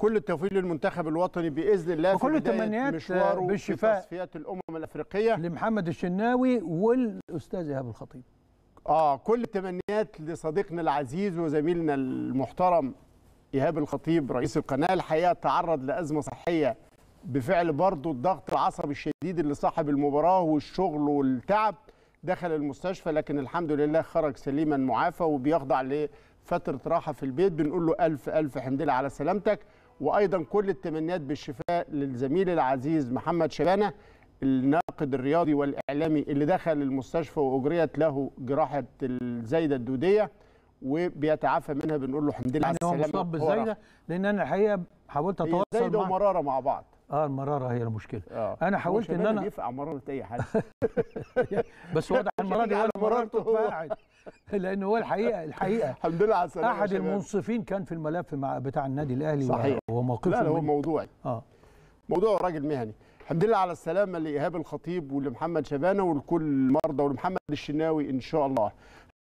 كل التوفيق للمنتخب الوطني باذن الله وكل في بداية التمنيات مشواره بالشفاء. في تصفيات الامم الافريقيه لمحمد الشناوي والاستاذ ايهاب الخطيب اه كل التمنيات لصديقنا العزيز وزميلنا المحترم ايهاب الخطيب رئيس القناه الحقيقه تعرض لازمه صحيه بفعل برضه الضغط العصبي الشديد اللي صاحب المباراه والشغل والتعب دخل المستشفى لكن الحمد لله خرج سليما معافى وبيخضع لفتره راحه في البيت بنقول له الف الف حمد لله على سلامتك وايضا كل التمنيات بالشفاء للزميل العزيز محمد شبانه الناقد الرياضي والاعلامي اللي دخل المستشفى واجريت له جراحه الزايده الدوديه وبيتعافى منها بنقول له الحمد لله يعني على هو السلامه مصاب هو بالزايده راح. لان انا الحقيقه حاولت هي اتواصل زايده مع ومراره مع بعض اه المراره هي المشكله اه انا هو حاولت ان شبانة انا بيفقع مراره اي حد بس واضح المره دي على ولا مرارته مرارته هو. اتفاعل لان هو الحقيقه الحقيقه الحمد لله على السلامه يا احد شباب. المنصفين كان في الملف مع بتاع النادي الاهلي صحيح. وموقفه لا لا هو من- موضوعي اه موضوع راجل مهني الحمد لله على السلامه لايهاب الخطيب ولمحمد شبانه ولكل المرضى ولمحمد الشناوي ان شاء الله